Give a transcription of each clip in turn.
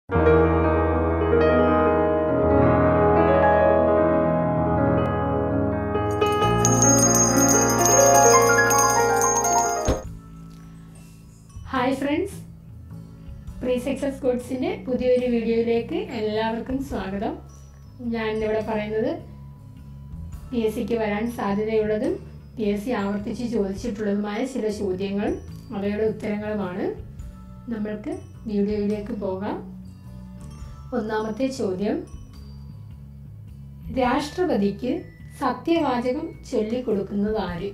hi friends pre success കോഡ്സിൻ്റെ പുതിയൊരു വീഡിയോയിലേക്ക് എല്ലാവർക്കും സ്വാഗതം ഞാൻ ഇന്നിവിടെ പറയുന്നത് പി എസ് സിക്ക് വരാൻ സാധ്യതയുള്ളതും പി എസ് സി ആവർത്തിച്ച് ചോദിച്ചിട്ടുള്ളതുമായ ചില ചോദ്യങ്ങളും അവയുടെ ഉത്തരങ്ങളുമാണ് നമ്മൾക്ക് വീഡിയോയിലേക്ക് പോകാം ഒന്നാമത്തെ ചോദ്യം രാഷ്ട്രപതിക്ക് സത്യവാചകം ചൊല്ലിക്കൊടുക്കുന്നത് ആര്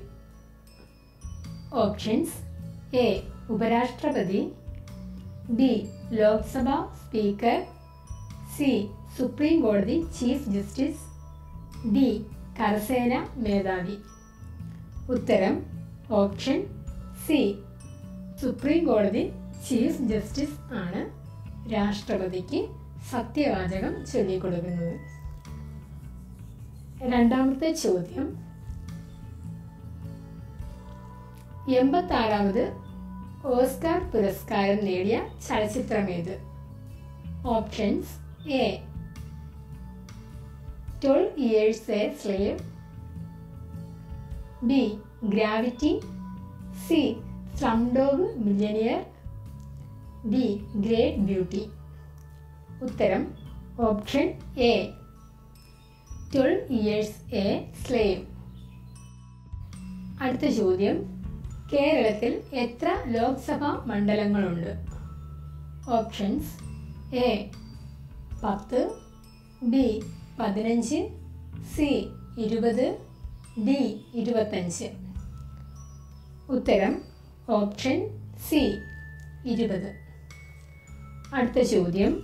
ഓപ്ഷൻസ് എ ഉപരാഷ്ട്രപതി B Lok Sabha speaker C supreme കോടതി ചീഫ് ജസ്റ്റിസ് ഡി കരസേന മേധാവി ഉത്തരം ഓപ്ഷൻ സി സുപ്രീം കോടതി ചീഫ് ജസ്റ്റിസ് ആണ് രാഷ്ട്രപതിക്ക് സത്യവാചകം ചൊല്ലിക്കൊടുക്കുന്നത് രണ്ടാമത്തെ ചോദ്യം എൺപത്താറാമത് ഓസ്കാർ പുരസ്കാരം നേടിയ ചലച്ചിത്രമേത് options A Twelve Years a Slave B Gravity C Slumdog Millionaire D Great Beauty ഉത്തരം option A Twelve Years a Slave അടുത്ത ചോദ്യം കേരളത്തിൽ എത്ര ലോക്സഭാ മണ്ഡലങ്ങളുണ്ട് ഓപ്ഷൻസ് എ പത്ത് ബി പതിനഞ്ച് സി ഇരുപത് ഡി ഇരുപത്തഞ്ച് ഉത്തരം ഓപ്ഷൻ സി ഇരുപത് അടുത്ത ചോദ്യം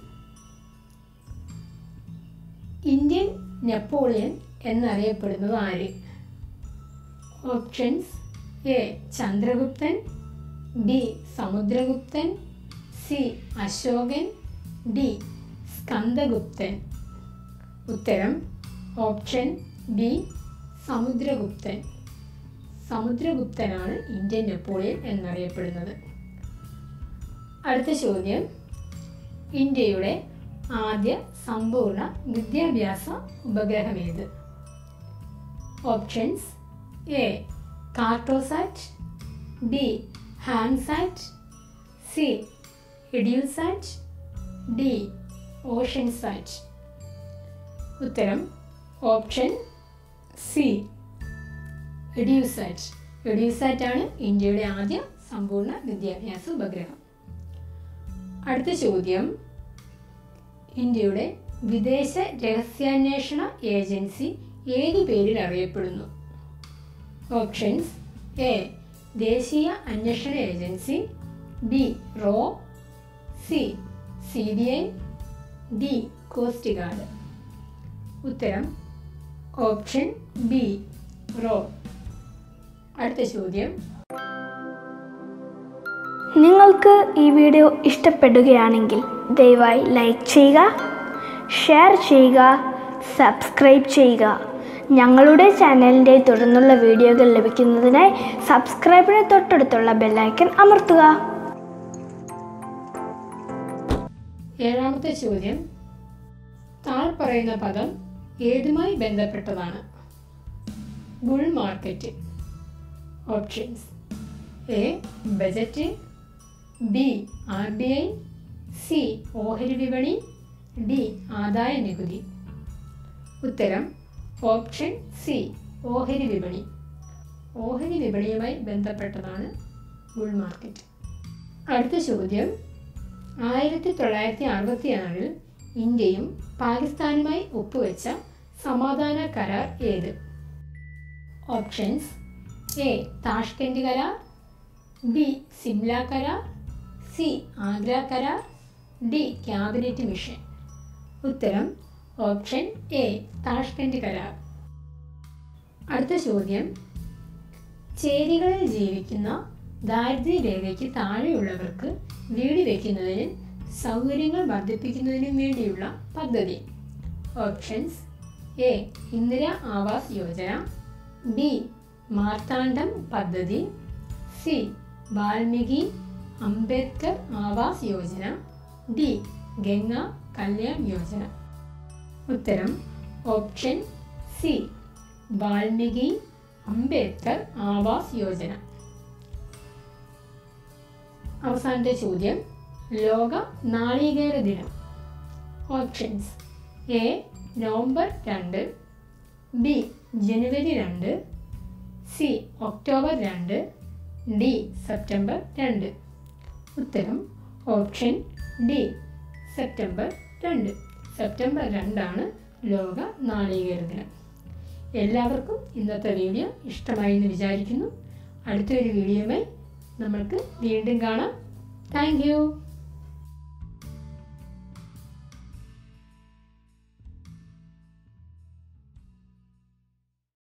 ഇന്ത്യൻ നെപ്പോളിയൻ എന്നറിയപ്പെടുന്നത് ആര് ഓപ്ഷൻസ് എ ചന്ദ്രഗുപ്തൻ ബി സമുദ്രഗുപ്തൻ സി അശോകൻ ഡി സ്കന്ദഗുപ്തൻ ഉത്തരം ഓപ്ഷൻ ബി സമുദ്രഗുപ്തൻ സമുദ്രഗുപ്തനാണ് ഇന്ത്യൻ നെപ്പോളിയൻ എന്നറിയപ്പെടുന്നത് അടുത്ത ചോദ്യം ഇന്ത്യയുടെ ആദ്യ സമ്പൂർണ്ണ വിദ്യാഭ്യാസ ഉപഗ്രഹമേത് options A Cartosat B Hamsat C Edusat D Oceansat ഉത്തരം ഓപ്ഷൻ സി എഡ്യൂസാറ്റ് എഡ്യൂസാറ്റ് ആണ് ഇന്ത്യയുടെ ആദ്യ സമ്പൂർണ്ണ വിദ്യാഭ്യാസ ഉപഗ്രഹം അടുത്ത ചോദ്യം ഇന്ത്യയുടെ വിദേശ രഹസ്യാന്വേഷണ ഏജൻസി ഏതു പേരിൽ അറിയപ്പെടുന്നു ഓപ്ഷൻസ് എ ദേശീയ അന്വേഷണ ഏജൻസി ബി റോ C C B I D coast guard ഉത്തരം ഓപ്ഷൻ ബി റോ അടുത്ത ചോദ്യം നിങ്ങൾക്ക് ഈ വീഡിയോ ഇഷ്ടപ്പെടുകയാണെങ്കിൽ ദയവായി ലൈക്ക് ചെയ്യുക ഷെയർ ചെയ്യുക സബ്സ്ക്രൈബ് ചെയ്യുക ഞങ്ങളുടെ ചാനലിൻ്റെ തുടർന്നുള്ള വീഡിയോകൾ ലഭിക്കുന്നതിനായി സബ്സ്ക്രൈബിന് തൊട്ടടുത്തുള്ള ബെല്ലൈക്കൺ അമർത്തുക ഏഴാമത്തെ ചോദ്യം താഴെ പറയുന്ന പദം ഏതുമായി ബന്ധപ്പെട്ടതാണ് bull market options A budget B R B I C ഓഹരി വിപണി ഡി ആദായ നികുതി ഉത്തരം ഓപ്ഷൻ സി ഓഹരി വിപണി ഓഹരി വിപണിയുമായി ബന്ധപ്പെട്ടതാണ് ബുൾ മാർക്കറ്റ് അടുത്ത ചോദ്യം ആയിരത്തി തൊള്ളായിരത്തി അറുപത്തി ആറിൽ ഇന്ത്യയും പാകിസ്ഥാനുമായി ഒപ്പുവെച്ച സമാധാന കരാർ ഏത് ഓപ്ഷൻസ് എ താഷ്കൻഡ് കരാർ ബി സിംല കരാർ സി ആഗ്ര കരാർ ഡി ക്യാബിനറ്റ് മിഷൻ ഉത്തരം ഓപ്ഷൻ എ താഷ്കൻഡ് കരാർ അടുത്ത ചോദ്യം ചേരികളിൽ ജീവിക്കുന്ന ദാരിദ്ര്യരേഖയ്ക്ക് താഴെയുള്ളവർക്ക് വീട് വയ്ക്കുന്നതിന് സൗകര്യങ്ങൾ വർദ്ധിപ്പിക്കുന്നതിനും വേണ്ടിയുള്ള പദ്ധതി options A Indira Awas Yojana B Marthandam പദ്ധതി സി വാൽമീകി അംബേദ്കർ ആവാസ് യോജന ഡി ഗംഗ കല്യാൺ യോജന ഉത്തരം ഓപ്ഷൻ സി വാൽമീകി അംബേദ്കർ ആവാസ് യോജന അവസാനത്തെ ചോദ്യം ലോക നാളികേര ദിനം ഓപ്ഷൻസ് എ നവംബർ രണ്ട് ബി ജനുവരി രണ്ട് സി ഒക്ടോബർ രണ്ട് ഡി സെപ്റ്റംബർ രണ്ട് ഉത്തരം ഓപ്ഷൻ ഡി സെപ്റ്റംബർ രണ്ട് സെപ്റ്റംബർ രണ്ടാണ് ലോക നാളികേര ദിനം എല്ലാവർക്കും ഇന്നത്തെ വീഡിയോ ഇഷ്ടമായി എന്ന് വിചാരിക്കുന്നു അടുത്തൊരു വീഡിയോയുമായി നമ്മൾക്ക് വീണ്ടും കാണാം താങ്ക്